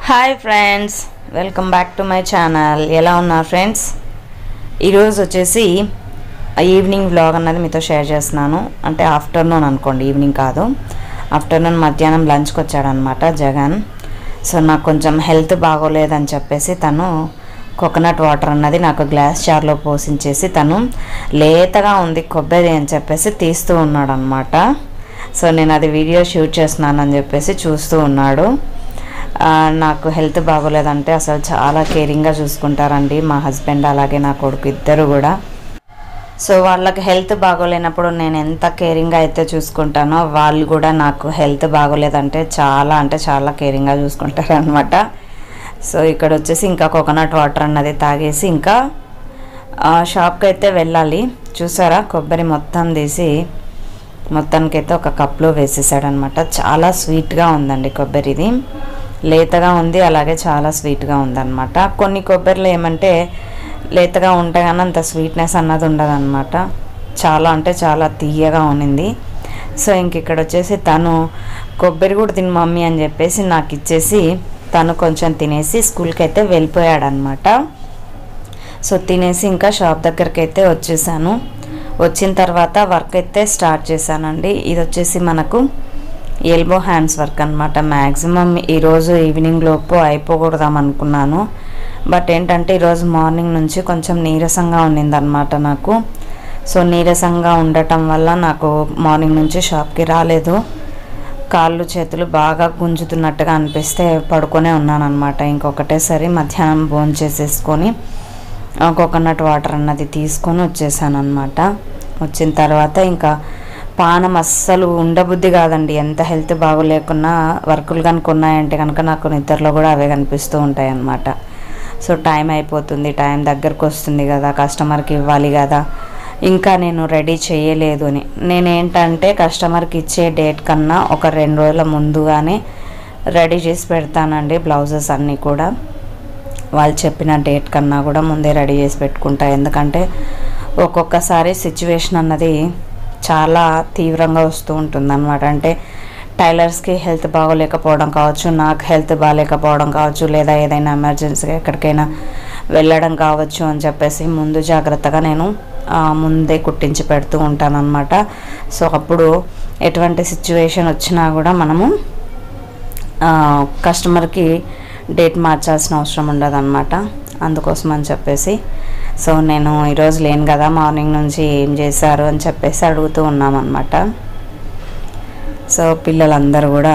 hi friends welcome back to my channel ఎలా ఉన్నారు friends ఈరోజు వచ్చేసి ఈవినింగ్ వ్లాగ్ అన్నది మీతో షేర్ చేస్తున్నాను అంటే ఆఫ్టర్నూన్ అనుకోండి ఈవినింగ్ కాదు ఆఫ్టర్నూన్ మధ్యాహ్నం లంచ్కి వచ్చాడనమాట జగన్ సో నాకు కొంచెం హెల్త్ బాగోలేదని చెప్పేసి తను కోకోనట్ వాటర్ అన్నది నాకు గ్లాస్ జార్లో పోసించేసి తను లేతగా ఉంది కొబ్బరి అని చెప్పేసి తీస్తూ ఉన్నాడు అనమాట సో నేను అది వీడియో షూట్ చేస్తున్నానని చెప్పేసి చూస్తూ ఉన్నాడు ఆ, నాకు హెల్త్ బాగోలేదంటే అసలు చాలా కేరింగ్గా చూసుకుంటారండి మా హస్బెండ్ అలాగే నా కొడుకు ఇద్దరు కూడా సో వాళ్ళకి హెల్త్ బాగోలేనప్పుడు నేను ఎంత కేరింగ్గా అయితే చూసుకుంటానో వాళ్ళు కూడా నాకు హెల్త్ బాగోలేదంటే చాలా అంటే చాలా కేరింగ్గా చూసుకుంటారు అనమాట సో ఇక్కడ వచ్చేసి ఇంకా కోకోనట్ వాటర్ అన్నది తాగేసి ఇంకా ఆ, షాప్కి అయితే వెళ్ళాలి చూసారా కొబ్బరి మొత్తం తీసి మొత్తానికైతే ఒక కప్లో వేసేసాడనమాట చాలా స్వీట్గా ఉందండి కొబ్బరిది లేతగా ఉంది అలాగే చాలా స్వీట్గా ఉందన్నమాట కొన్ని కొబ్బరిలో ఏమంటే లేతగా ఉంటే కానీ అంత స్వీట్నెస్ అన్నది ఉండదన్నమాట చాలా అంటే చాలా తీయగా ఉన్నింది సో ఇంక ఇక్కడ వచ్చేసి తను కొబ్బరి కూడా తిని మమ్మీ అని చెప్పేసి నాకు ఇచ్చేసి తను కొంచెం తినేసి స్కూల్కి అయితే వెళ్ళిపోయాడనమాట సో తినేసి ఇంకా షాప్ దగ్గరికి అయితే వచ్చేసాను వచ్చిన తర్వాత వర్క్ అయితే స్టార్ట్ చేశానండి ఇది వచ్చేసి మనకు ఎల్బో హ్యాండ్స్ వర్క్ అనమాట మ్యాక్సిమం ఈరోజు ఈవినింగ్ లోపు అయిపోకూడదాం అనుకున్నాను బట్ ఏంటంటే ఈరోజు మార్నింగ్ నుంచి కొంచెం నీరసంగా ఉన్నిందనమాట నాకు సో నీరసంగా ఉండటం వల్ల నాకు మార్నింగ్ నుంచి షాప్కి రాలేదు కాళ్ళు చేతులు బాగా గుంజుతున్నట్టుగా అనిపిస్తే పడుకొనే ఉన్నాను అనమాట ఇంకొకటేసారి మధ్యాహ్నం భోజనం చేసేసుకొని ఆ కోకోనట్ వాటర్ అన్నది తీసుకొని వచ్చేసాను అనమాట వచ్చిన తర్వాత ఇంకా పానం అస్సలు ఉండబుద్ధి కాదండి ఎంత హెల్త్ బాగోలేకున్నా వర్కులు కనుక ఉన్నాయంటే కనుక నాకు నిద్రలో కూడా అవే కనిపిస్తూ ఉంటాయి అన్నమాట సో టైం అయిపోతుంది టైం దగ్గరకు వస్తుంది కదా కస్టమర్కి ఇవ్వాలి కదా ఇంకా నేను రెడీ చేయలేదు అని నేనేంటంటే కస్టమర్కి ఇచ్చే డేట్ కన్నా ఒక రెండు రోజుల ముందుగానే రెడీ చేసి పెడతానండి బ్లౌజెస్ అన్నీ కూడా వాళ్ళు చెప్పిన డేట్ కన్నా కూడా ముందే రెడీ చేసి పెట్టుకుంటా ఎందుకంటే ఒక్కొక్కసారి సిచ్యువేషన్ అన్నది చాలా తీవ్రంగా వస్తూ ఉంటుంది అనమాట అంటే టైలర్స్కి హెల్త్ బాగోలేకపోవడం కావచ్చు నాకు హెల్త్ బాగాలేకపోవడం కావచ్చు లేదా ఏదైనా ఎమర్జెన్సీగా ఎక్కడికైనా వెళ్ళడం కావచ్చు అని చెప్పేసి ముందు జాగ్రత్తగా నేను ఆ, ముందే కుట్టించి పెడుతూ ఉంటానన్నమాట సో అప్పుడు ఎటువంటి సిచ్యువేషన్ వచ్చినా కూడా మనము ఆ, కస్టమర్కి డేట్ మార్చాల్సిన అవసరం ఉండదు అనమాట అందుకోసం అని చెప్పేసి సో నేను ఈరోజు లేను కదా మార్నింగ్ నుంచి ఏం చేశారు అని చెప్పేసి అడుగుతూ ఉన్నామన్నమాట సో పిల్లలందరూ కూడా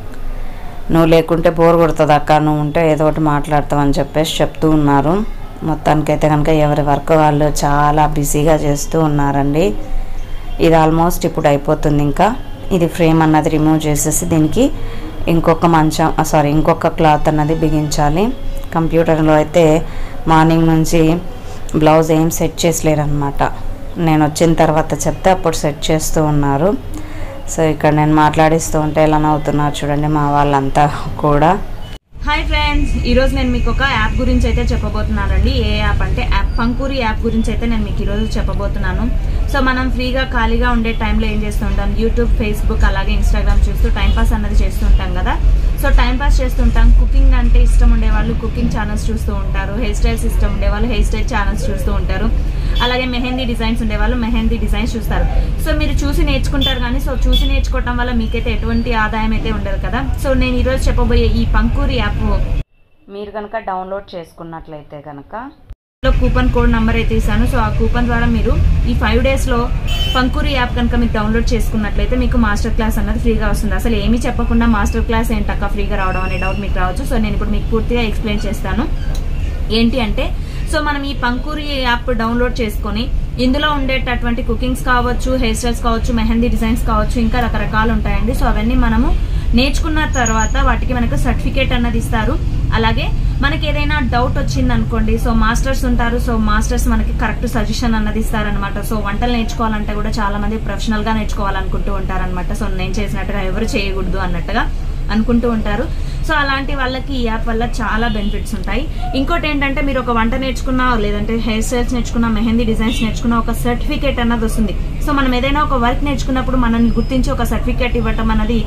నువ్వు లేకుంటే బోర్ కొడుతుంది అక్క నువ్వు ఉంటే ఏదో ఒకటి మాట్లాడతావు అని చెప్పేసి చెప్తూ ఉన్నారు మొత్తానికైతే కనుక ఎవరి వర్క్ వాళ్ళు చాలా బిజీగా చేస్తూ ఉన్నారండి ఇది ఆల్మోస్ట్ ఇప్పుడు అయిపోతుంది ఇంకా ఇది ఫ్రేమ్ అన్నది రిమూవ్ చేసేసి దీనికి ఇంకొక మంచం సారీ ఇంకొక క్లాత్ అన్నది బిగించాలి కంప్యూటర్లో అయితే మార్నింగ్ నుంచి బ్లౌజ్ ఏం సెట్ చేసలేరనమాట నేను వచ్చిన తర్వాత చెప్తే అప్పుడు సెట్ చేస్తూ ఉన్నారు సో ఇక్కడ నేను మాట్లాడిస్తూ ఉంటే ఎలా నవ్వుతున్నారు చూడండి మా వాళ్ళంతా కూడా హాయ్ ఫ్రెండ్స్ ఈరోజు నేను మీకు ఒక యాప్ గురించి అయితే చెప్పబోతున్నానండి ఏ యాప్ అంటే యాప్ పంకూరి యాప్ గురించి అయితే నేను మీకు ఈరోజు చెప్పబోతున్నాను సో మనం ఫ్రీగా ఖాళీగా ఉండే టైంలో ఏం చేస్తూ ఉంటాం యూట్యూబ్ ఫేస్బుక్ అలాగే ఇన్స్టాగ్రామ్ చూస్తూ టైంపాస్ అన్నది చేస్తూ ఉంటాం కదా సో టైంపాస్ చేస్తుంటాం కుకింగ్ అంటే ఇష్టం ఉండే వాళ్ళు కుకింగ్ ఛానల్స్ చూస్తూ ఉంటారు హెయిర్ స్టైల్స్ ఇష్టం ఉండే వాళ్ళు హెయిర్ స్టైల్ ఛానల్స్ చూస్తూ ఉంటారు అలాగే మెహందీ డిజైన్స్ ఉండే వాళ్ళు మెహందీ డిజైన్స్ చూస్తారు సో మీరు చూసి నేర్చుకుంటారు కానీ సో చూసి నేర్చుకోవటం వల్ల మీకైతే ఎటువంటి ఆదాయం అయితే ఉండదు కదా సో నేను ఈరోజు చెప్పబోయే ఈ పంకూరి యాప్ మీరు కనుక డౌన్లోడ్ చేసుకున్నట్లయితే కనుక లో కూపన్ కోడ్ నంబర్ అయితే ఇస్తాను సో ఆ కూపన్ ద్వారా మీరు ఈ ఫైవ్ డేస్ లో పంకూరి యాప్ కనుక మీరు డౌన్లోడ్ చేసుకున్నట్లయితే మీకు మాస్టర్ క్లాస్ అన్నది ఫ్రీగా వస్తుంది అసలు ఏమీ చెప్పకుండా మాస్టర్ క్లాస్ ఏంటక్క ఫ్రీగా రావడం అనే డౌట్ మీకు రావచ్చు సో నేను ఇప్పుడు మీకు పూర్తిగా ఎక్స్ప్లెయిన్ చేస్తాను ఏంటి అంటే సో మనం ఈ పంకూరి యాప్ డౌన్లోడ్ చేసుకొని ఇందులో ఉండేటటువంటి కుకింగ్స్ కావచ్చు హెయిర్ స్టైల్స్ కావచ్చు మెహందీ డిజైన్స్ కావచ్చు ఇంకా రకరకాలు ఉంటాయండి సో అవన్నీ మనము నేర్చుకున్న తర్వాత వాటికి మనకు సర్టిఫికేట్ అన్నది ఇస్తారు అలాగే మనకి ఏదైనా డౌట్ వచ్చింది అనుకోండి సో మాస్టర్స్ ఉంటారు సో మాస్టర్స్ మనకి కరెక్ట్ సజెషన్ అన్నది ఇస్తారనమాట సో వంటలు నేర్చుకోవాలంటే కూడా చాలా మంది ప్రొఫెషనల్ గా నేర్చుకోవాలనుకుంటూ ఉంటారనమాట సో నేను చేసినట్టుగా ఎవరు చేయకూడదు అన్నట్టుగా అనుకుంటూ ఉంటారు సో అలాంటి వాళ్ళకి ఈ యాప్ వల్ల చాలా బెనిఫిట్స్ ఉంటాయి ఇంకోటి ఏంటంటే మీరు ఒక వంట నేర్చుకున్నా లేదంటే హెయిర్ స్టైల్స్ నేర్చుకున్నా మెహందీ డిజైన్స్ నేర్చుకున్నా ఒక సర్టిఫికేట్ అన్నది వస్తుంది సో మనం ఏదైనా ఒక వర్క్ నేర్చుకున్నప్పుడు మనల్ని గుర్తించి ఒక సర్టిఫికేట్ ఇవ్వటం అన్నది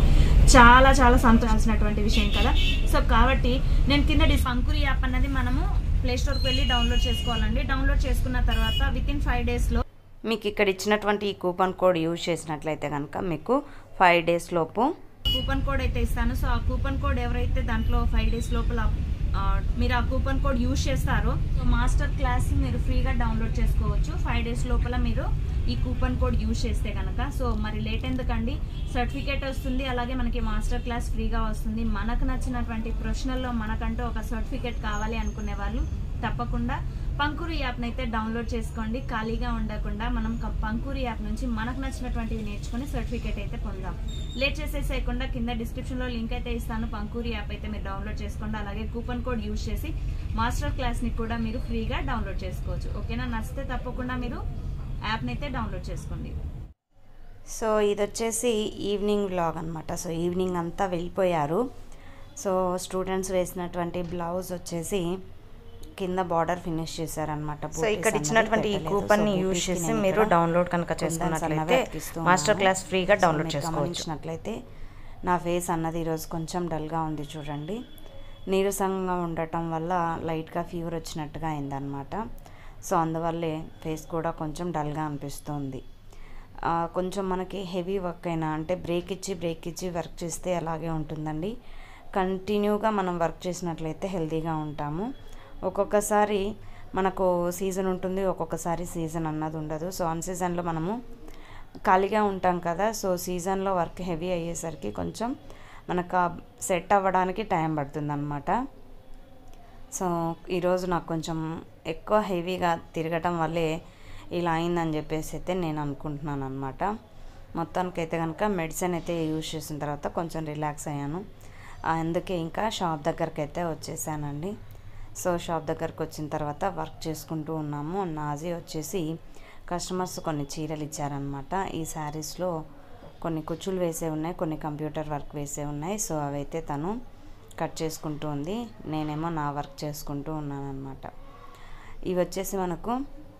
చాలా చాలా సంతోషించినటువంటి విషయం కదా సో కాబట్టి నేను కింద డిస్ అంకురి యాప్ అన్నది మనము ప్లే స్టోర్కి వెళ్ళి డౌన్లోడ్ చేసుకోవాలండి డౌన్లోడ్ చేసుకున్న తర్వాత విత్ ఇన్ ఫైవ్ డేస్లో మీకు ఇక్కడ ఇచ్చినటువంటి ఈ కూపన్ కోడ్ యూజ్ చేసినట్లయితే కనుక మీకు ఫైవ్ డేస్ లోపు కూపన్ కోడ్ అయితే ఇస్తాను సో ఆ కూపన్ కోడ్ ఎవరైతే దాంట్లో ఫైవ్ డేస్ లోపల ఆ, మీరు ఆ కూపన్ కోడ్ యూజ్ చేస్తారో సో మాస్టర్ క్లాస్ మీరు ఫ్రీగా డౌన్లోడ్ చేసుకోవచ్చు ఫైవ్ డేస్ లోపల మీరు ఈ కూపన్ కోడ్ యూజ్ చేస్తే కనుక సో మరి లేట్ ఎందుకండి సర్టిఫికేట్ వస్తుంది అలాగే మనకి మాస్టర్ క్లాస్ ఫ్రీగా వస్తుంది మనకు నచ్చినటువంటి ప్రశ్నల్లో మనకంటూ ఒక సర్టిఫికేట్ కావాలి అనుకునే వాళ్ళు తప్పకుండా పంకురు యాప్ని అయితే డౌన్లోడ్ చేసుకోండి ఖాళీగా ఉండకుండా మనం క- పంకురు యాప్ నుంచి మనకు నచ్చినటువంటివి నేర్చుకుని సర్టిఫికేట్ అయితే పొందాం లేట్ చేసేసేయకుండా కింద డిస్క్రిప్షన్లో లింక్ అయితే ఇస్తాను పంకూరి యాప్ అయితే మీరు డౌన్లోడ్ చేసుకోండి అలాగే కూపన్ కోడ్ యూజ్ చేసి మాస్టర్ క్లాస్ని కూడా మీరు ఫ్రీగా డౌన్లోడ్ చేసుకోవచ్చు ఓకేనా నచ్చితే తప్పకుండా మీరు యాప్ని అయితే డౌన్లోడ్ చేసుకోండి సో ఇది వచ్చేసి ఈవినింగ్ వ్లాగ్ అనమాట సో ఈవినింగ్ అంతా వెళ్ళిపోయారు సో స్టూడెంట్స్ వేసినటువంటి బ్లౌజ్ వచ్చేసి కింద బార్డర్ ఫినిష్ చేశారనమాట సో ఇక్కడ ఇచ్చినటువంటి ఈ కూపన్ ని యూజ్ చేసి మీరు డౌన్లోడ్ కనుక చేసుకున్నట్లయితే మాస్టర్ క్లాస్ ఫ్రీగా డౌన్లోడ్ చేసుకోవచ్చు గమనించినట్లయితే నా ఫేస్ అన్నది ఈరోజు కొంచెం డల్గా ఉంది చూడండి నీరసంగా ఉండటం వల్ల లైట్గా ఫీవర్ వచ్చినట్టుగా అయిందనమాట సో అందువల్లే ఫేస్ కూడా కొంచెం డల్గా అనిపిస్తుంది ఆ, కొంచెం మనకి హెవీ వర్క్ అయినా అంటే బ్రేక్ ఇచ్చి బ్రేక్ ఇచ్చి వర్క్ చేస్తే అలాగే ఉంటుందండి కంటిన్యూగా మనం వర్క్ చేసినట్లయితే హెల్తీగా ఉంటాము ఒక్కొక్కసారి మనకు సీజన్ ఉంటుంది ఒక్కొక్కసారి సీజన్ అన్నది ఉండదు సో అన్ సీజన్లో మనము ఖాళీగా ఉంటాం కదా సో సీజన్లో వర్క్ హెవీ అయ్యేసరికి కొంచెం మనకు సెట్ అవ్వడానికి టైం పడుతుంది అనమాట సో ఈరోజు నాకు కొంచెం ఎక్కువ హెవీగా తిరగటం వల్లే ఇలా అయిందని చెప్పేసి అయితే నేను అనుకుంటున్నాను అనమాట మొత్తానికైతే కనుక మెడిసిన్ అయితే యూజ్ చేసిన తర్వాత కొంచెం రిలాక్స్ అయ్యాను ఆ, అందుకే ఇంకా షాప్ దగ్గరికి అయితే వచ్చేసానండి సో షాప్ దగ్గరకు వచ్చిన తర్వాత వర్క్ చేసుకుంటూ ఉన్నాము నాజీ వచ్చేసి కస్టమర్స్ కొన్ని చీరలు ఇచ్చారనమాట ఈ శారీస్లో కొన్ని కుచ్చులు వేసే ఉన్నాయి కొన్ని కంప్యూటర్ వర్క్ వేసే ఉన్నాయి సో అవైతే తను కట్ చేసుకుంటూ ఉంది నేనేమో నా వర్క్ చేసుకుంటూ ఉన్నాను అనమాట ఇవి వచ్చేసి మనకు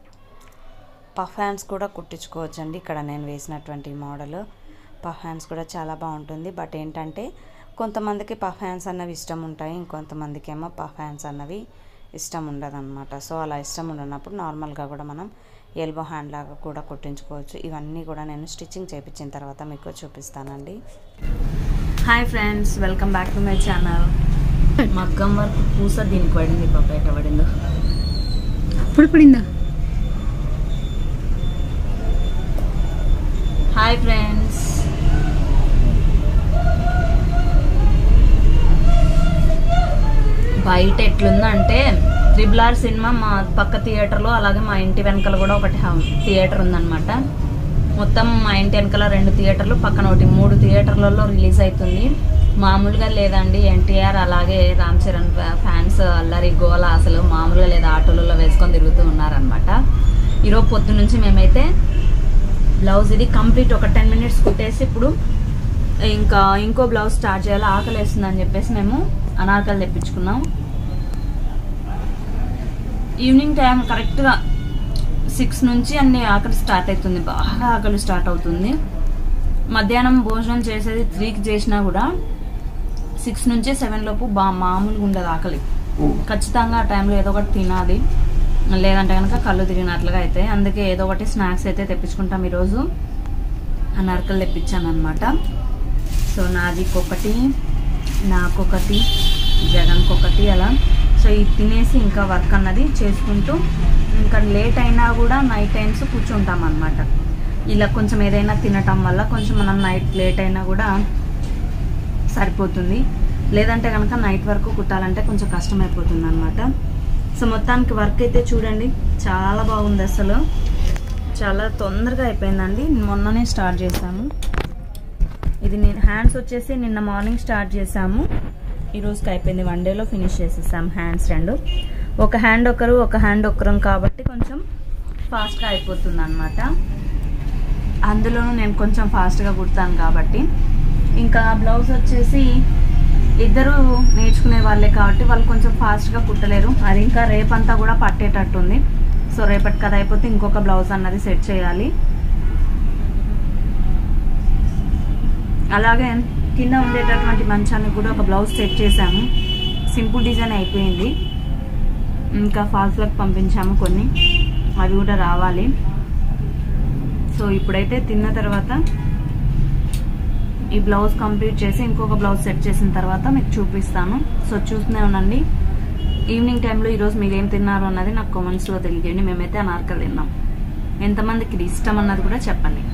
పఫ్ హ్యాండ్స్ కూడా కుట్టించుకోవచ్చండి ఇక్కడ నేను వేసినటువంటి మోడల్ పఫ్ హ్యాండ్స్ కూడా చాలా బాగుంటుంది బట్ ఏంటంటే కొంతమందికి పఫ్ హ్యాండ్స్ అన్నవి ఇష్టం ఉంటాయి ఇంకొంతమందికి ఏమో పఫ్ హ్యాండ్స్ అన్నవి ఇష్టం ఉండదన్నమాట సో అలా ఇష్టం ఉండనప్పుడు నార్మల్గా కూడా మనం ఎల్బో హ్యాండ్ లాగా కూడా కుట్టించుకోవచ్చు ఇవన్నీ కూడా నేను స్టిచ్చింగ్ చేయించిన తర్వాత మీకు చూపిస్తానండి hi friends welcome back to my channel మగ్గం వర్క్ పూస దీనికి పడింది పాప ఎట్ట పడిందో ఇప్పుడు పడిందా హాయ్ ఫ్రెండ్స్ బయట ఎట్లుందంటే త్రిబుల్ ఆర్ సినిమా మా పక్క థియేటర్లో అలాగే మా ఇంటి వెనకాల కూడా ఒకటి హౌ- థియేటర్ ఉందన్నమాట మొత్తం మా ఇంటి వెనకాల రెండు థియేటర్లు పక్కన ఒకటి మూడు థియేటర్లలో రిలీజ్ అవుతుంది మామూలుగా లేదండి ఎన్టీఆర్ అలాగే రామ్ చరణ్ ఫ్యా- ఫ్యాన్స్ అల్లరి గోల అసలు మామూలుగా లేదా ఆటోలలో వేసుకొని తిరుగుతూ ఉన్నారనమాట ఈరోజు పొద్దు నుంచి మేమైతే బ్లౌజ్ ఇది కంప్లీట్ ఒక టెన్ మినిట్స్ కుట్టేసి ఇప్పుడు ఇంకా ఇంకో బ్లౌజ్ స్టార్ట్ చేయాలి ఆకలి వేస్తుందని చెప్పేసి మేము అనార్కలు తెప్పించుకున్నాం ఈవినింగ్ టైం కరెక్ట్గా సిక్స్ నుంచి అన్ని ఆకలి స్టార్ట్ అవుతుంది బాగా ఆకలి స్టార్ట్ అవుతుంది మధ్యాహ్నం భోజనం చేసేది త్రీకి చేసినా కూడా సిక్స్ నుంచి సెవెన్ లోపు బా మామూలుగా ఉండదు ఆకలి ఖచ్చితంగా ఆ టైంలో ఏదో ఒకటి తినాలి లేదంటే కనుక కళ్ళు తిరిగినట్లుగా అయితే అందుకే ఏదో ఒకటి స్నాక్స్ అయితే తెప్పించుకుంటాం ఈరోజు అనార్కలు తెప్పించాను అనమాట సో నాదికొకటి నాకొకటి జగన్కొకటి అలా సో ఇది తినేసి ఇంకా వర్క్ అన్నది చేసుకుంటూ ఇంకా లేట్ అయినా కూడా నైట్ టైమ్స్ కూర్చుంటాం అనమాట ఇలా కొంచెం ఏదైనా తినటం వల్ల కొంచెం మనం నైట్ లేట్ అయినా కూడా సరిపోతుంది లేదంటే కనుక నైట్ వరకు కుట్టాలంటే కొంచెం కష్టమైపోతుంది అనమాట సో మొత్తానికి వర్క్ అయితే చూడండి చాలా బాగుంది అసలు చాలా తొందరగా అయిపోయిందండి మొన్ననే స్టార్ట్ చేశాము ఇది నేను హ్యాండ్స్ వచ్చేసి నిన్న మార్నింగ్ స్టార్ట్ చేసాము ఈ రోజుకి అయిపోయింది వన్ డేలో ఫినిష్ చేసేసాం హ్యాండ్స్ రెండు ఒక హ్యాండ్ ఒకరు ఒక హ్యాండ్ ఒకరం కాబట్టి కొంచెం ఫాస్ట్గా అయిపోతుంది అనమాట అందులోనూ నేను కొంచెం ఫాస్ట్గా కుడతాను కాబట్టి ఇంకా బ్లౌజ్ వచ్చేసి ఇద్దరు నేర్చుకునే వాళ్ళే కాబట్టి వాళ్ళు కొంచెం ఫాస్ట్గా కుట్టలేరు అది ఇంకా రేపంతా కూడా పట్టేటట్టుంది సో రేపటి కథ అయిపోతే ఇంకొక బ్లౌజ్ అన్నది సెట్ చేయాలి అలాగే కింద ఉండేటటువంటి మంచానికి కూడా ఒక బ్లౌజ్ సెట్ చేశాము సింపుల్ డిజైన్ అయిపోయింది ఇంకా ఫాల్స్లకు పంపించాము కొన్ని అవి కూడా రావాలి సో ఇప్పుడైతే తిన్న తర్వాత ఈ బ్లౌజ్ కంప్లీట్ చేసి ఇంకొక బ్లౌజ్ సెట్ చేసిన తర్వాత మీకు చూపిస్తాను సో చూస్తూనే ఉండండి ఈవినింగ్ టైంలో ఈరోజు మీరు ఏం తిన్నారు అన్నది నాకు కామెంట్స్లో తెలియజేయండి మేమైతే అనార్కలు తిన్నాం ఎంతమందికి ఇది ఇష్టం అన్నది కూడా చెప్పండి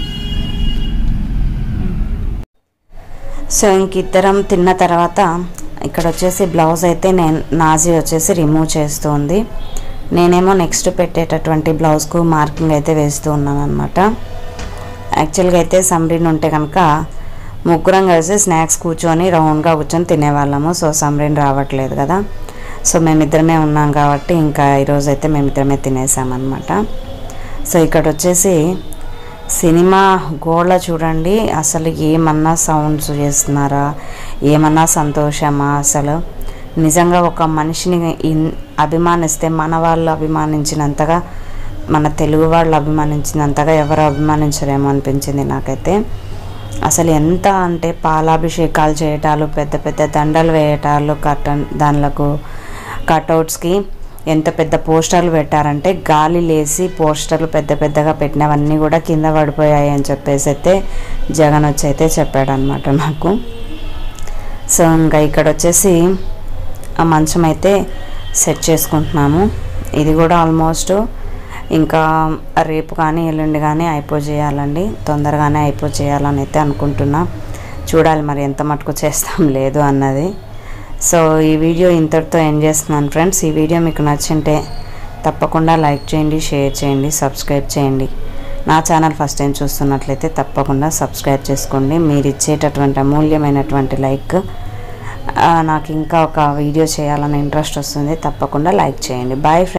సో ఇంక ఇద్దరం తిన్న తర్వాత ఇక్కడ వచ్చేసి బ్లౌజ్ అయితే నేను నాజీ వచ్చేసి రిమూవ్ చేస్తుంది నేనేమో నెక్స్ట్ పెట్టేటటువంటి బ్లౌజ్కు మార్కింగ్ అయితే వేస్తూ ఉన్నాను అనమాట యాక్చువల్గా అయితే సమ్రీన్ ఉంటే కనుక ముగ్గురం కలిసి స్నాక్స్ కూర్చొని రౌండ్గా కూర్చొని తినేవాళ్ళము సో సమ్రీన్ రావట్లేదు కదా సో మేమిద్దరమే ఉన్నాం కాబట్టి ఇంకా ఈరోజు అయితే మేమిద్దరమే తినేసామన్నమాట సో ఇక్కడ వచ్చేసి సినిమా గోళ్ళ చూడండి అసలు ఏమన్నా సౌండ్స్ చేస్తున్నారా ఏమన్నా సంతోషమా అసలు నిజంగా ఒక మనిషిని ఇన్- అభిమానిస్తే మన వాళ్ళు అభిమానించినంతగా మన తెలుగు వాళ్ళు అభిమానించినంతగా ఎవరు అభిమానించరేమో అనిపించింది నాకైతే అసలు ఎంత అంటే పాలాభిషేకాలు చేయటాలు పెద్ద పెద్ద దండలు వేయటాలు కటన్ దానిలకు కటౌట్స్కి ఎంత పెద్ద పోస్టర్లు పెట్టారంటే గాలి లేసి పోస్టర్లు పెద్ద పెద్దగా పెట్టినవన్నీ కూడా కింద పడిపోయాయి అని చెప్పేసి అయితే జగన్ వచ్చి అయితే చెప్పాడు అనమాట నాకు సో ఇంకా ఇక్కడ వచ్చేసి ఆ మంచం అయితే సెట్ చేసుకుంటున్నాము ఇది కూడా ఆల్మోస్ట్ ఇంకా రేపు కానీ ఎల్లుండి కానీ అయిపో చేయాలండి తొందరగానే అయిపో చేయాలని అయితే అనుకుంటున్నా చూడాలి మరి ఎంత మటుకు చేస్తాం లేదు అన్నది సో ఈ వీడియో ఇంతటితో ఎండ్ చేస్తున్నాను ఫ్రెండ్స్ ఈ వీడియో మీకు నచ్చింటే తప్పకుండా లైక్ చేయండి షేర్ చేయండి సబ్స్క్రైబ్ చేయండి నా ఛానల్ ఫస్ట్ టైం చూస్తున్నట్లయితే తప్పకుండా సబ్స్క్రైబ్ చేసుకోండి మీరు ఇచ్చేటటువంటి అమూల్యమైనటువంటి లైక్ ఆ, నాకు ఇంకా ఒక వీడియో చేయాలనే ఇంట్రెస్ట్ వస్తుంది తప్పకుండా లైక్ చేయండి బాయ్